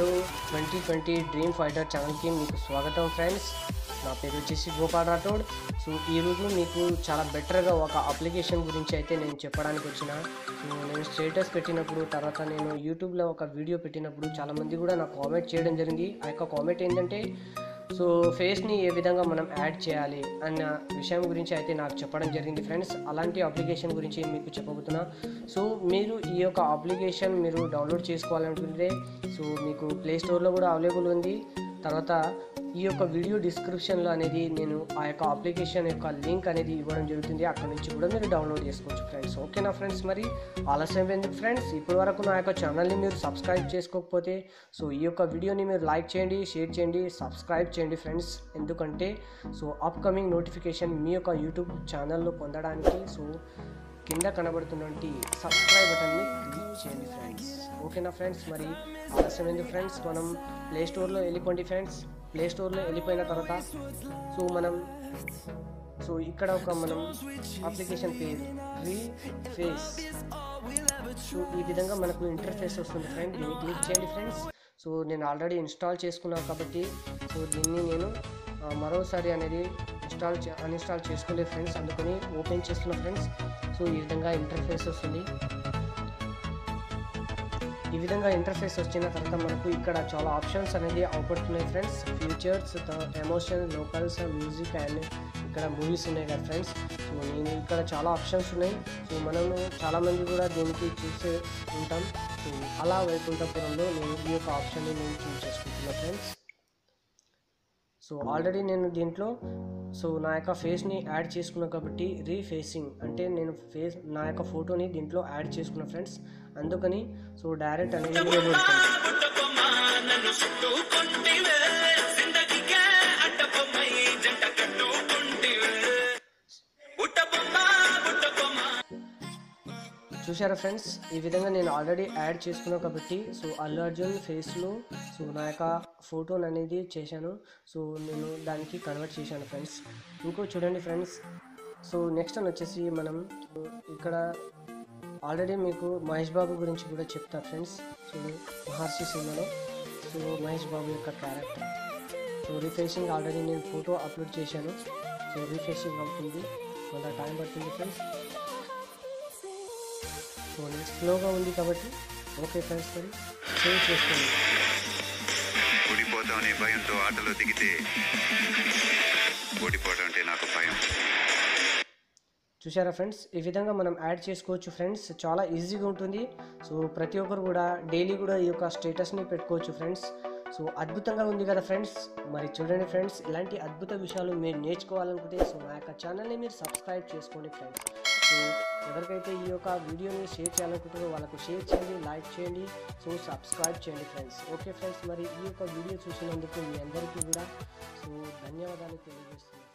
twenty twenty dream fighter ఛానల్కి మీకు స్వాగతం ఫ్రెండ్స్ నా పేరు వచ్చేసి గోపాల్ రాఠోడ్ సో ఈరోజు మీకు చాలా బెటర్గా ఒక అప్లికేషన్ గురించి అయితే నేను చెప్పడానికి వచ్చిన సో నేను స్టేటస్ పెట్టినప్పుడు తర్వాత నేను యూట్యూబ్లో ఒక వీడియో పెట్టినప్పుడు చాలామంది కూడా నాకు కామెంట్ చేయడం జరిగింది ఆ యొక్క కామెంట్ ఏంటంటే సో ఫేస్ని ఏ విధంగా మనం యాడ్ చేయాలి అన్న విషయం గురించి అయితే నాకు చెప్పడం జరిగింది ఫ్రెండ్స్ అలాంటి అప్లికేషన్ గురించి మీకు చెప్పబోతున్నా సో మీరు ఈ యొక్క అప్లికేషన్ మీరు డౌన్లోడ్ చేసుకోవాలనుకుంటే సో మీకు ప్లే స్టోర్లో కూడా అవైలబుల్ ఉంది తర్వాత ఈ యొక్క వీడియో డిస్క్రిప్షన్లో అనేది నేను ఆ యొక్క అప్లికేషన్ యొక్క లింక్ అనేది ఇవ్వడం జరుగుతుంది అక్కడ నుంచి కూడా మీరు డౌన్లోడ్ చేసుకోవచ్చు ఫ్రెండ్స్ ఓకేనా ఫ్రెండ్స్ మరి ఆలస్యం ఎందుకు ఫ్రెండ్స్ ఇప్పటి వరకు నా యొక్క ఛానల్ని మీరు సబ్స్క్రైబ్ చేసుకోకపోతే సో ఈ యొక్క వీడియోని మీరు లైక్ చేయండి షేర్ చేయండి సబ్స్క్రైబ్ చేయండి ఫ్రెండ్స్ ఎందుకంటే సో అప్కమింగ్ నోటిఫికేషన్ మీ యొక్క యూట్యూబ్ ఛానల్లో పొందడానికి సో కింద కనబడుతున్నటువంటి సబ్స్క్రైబ్ బటన్ని క్లిక్ చేయండి ఫ్రెండ్స్ ఓకేనా ఫ్రెండ్స్ మరి ఆలస్యం ఎందుకు ఫ్రెండ్స్ మనం ప్లే స్టోర్లో వెళ్ళిపోండి ఫ్రెండ్స్ ప్లే స్టోర్లో వెళ్ళిపోయిన తర్వాత సో మనం సో ఇక్కడ ఒక మనం అప్లికేషన్ పేరు రీ ఫేస్ సో ఈ విధంగా మనకు ఇంటర్ఫేస్ వస్తుంది ఫ్రెండ్ దీన్ని క్లిక్ చేయండి ఫ్రెండ్స్ సో నేను ఆల్రెడీ ఇన్స్టాల్ చేసుకున్నాను కాబట్టి సో దీన్ని నేను ఆ, మరోసారి అనేది ఇన్స్టాల్ చే- అన్ఇన్స్టాల్ చేసుకోలేదు ఫ్రెండ్స్ అందుకని ఓపెన్ చేస్తున్నా ఫ్రెండ్స్ సో ఈ విధంగా ఇంటర్ఫేస్ వస్తుంది ఈ విధంగా ఇంటర్ఫేస్ వచ్చిన తర్వాత మనకు ఇక్కడ చాలా ఆప్షన్స్ అనేది అవపడుతున్నాయి friends futures emotion locals music and ఇక్కడ మూవీస్ ఉన్నాయి కదా ఫ్రెండ్స్ సో నేను ఇక్కడ చాలా ఆప్షన్స్ ఉన్నాయి సో మనము చాలామంది కూడా దీనికి చూసే ఉంటాం సో అలా వైకుంఠపురంలో నేను ఈ యొక్క ఆప్షన్ని నేను చూస్ చేసుకుంటున్నా ఫ్రెండ్స్ సో ఆల్రెడీ నేను దీంట్లో సో నా యొక్క ఫేస్ని యాడ్ చేసుకున్నాను కాబట్టి రీఫేసింగ్ అంటే నేను ఫేస్ నా యొక్క ఫోటోని దీంట్లో యాడ్ చేసుకున్నా ఫ్రెండ్స్ అందుకని సో డైరెక్ట్ అనేది వెళ్ళిపోతుంది పుట్టబొమ్మ నన్ను చుట్టుకుంటివే జిందగీకే అడ్డబొమ్మై జంట కట్టుకుంటివే పుట్టబొమ్మ పుట్టబొమ్మ చూసారా ఫ్రెండ్స్ ఈ విధంగా నేను ఆల్రెడీ యాడ్ చేసుకున్నాను కాబట్టి సో అల్లు అర్జున్ ఫేస్లో సో నా యొక్క ఫోటోని అనేది చేశాను సో నేను దానికి కన్వర్ట్ చేశాను ఫ్రెండ్స్ ఇంకో చూడండి ఫ్రెండ్స్ సో నెక్స్ట్ అని వచ్చేసి మనం ఇక్కడ ఆల్రెడీ మీకు మహేష్ బాబు గురించి కూడా చెప్తా ఫ్రెండ్స్ సో మహర్షి సినిమాలో సో మహేష్ బాబు యొక్క క్యారెక్టర్ సో రీఫేసింగ్ ఆల్రెడీ నేను ఫోటో అప్లోడ్ చేశాను సో రీఫేసింగ్ అవుతుంది కొంత టైం పడుతుంది ఫ్రెండ్స్ సో నెక్స్ట్ స్లోగా ఉంది కాబట్టి ఓకే ఫ్రెండ్స్ మరి సేవ్ చేసుకోండి ఓడిపోతామనే భయంతో ఆటలో దిగితే ఓడిపోవడం అంటే నాకు భయం చూసారా ఫ్రెండ్స్ ఈ విధంగా మనం యాడ్ చేసుకోవచ్చు ఫ్రెండ్స్ చాలా ఈజీగా ఉంటుంది సో ప్రతి ఒక్కరు కూడా డైలీ కూడా ఈ యొక్క స్టేటస్ని పెట్టుకోవచ్చు ఫ్రెండ్స్ సో అద్భుతంగా ఉంది కదా ఫ్రెండ్స్ మరి చూడండి ఫ్రెండ్స్ ఇలాంటి అద్భుత విషయాలు మీరు నేర్చుకోవాలనుకుంటే సో నా యొక్క ఛానల్ని మీరు సబ్స్క్రైబ్ చేసుకోండి ఫ్రెండ్స్ సో ఎవరికైతే ఈ యొక్క వీడియోని షేర్ చేయాలనుకుంటారో వాళ్ళకు షేర్ చేయండి లైక్ చేయండి సో సబ్స్క్రైబ్ చేయండి ఫ్రెండ్స్ ఓకే ఫ్రెండ్స్ మరి ఈ యొక్క వీడియో చూసినందుకు మీ అందరికీ కూడా సో ధన్యవాదాలు తెలియజేస్తున్నాను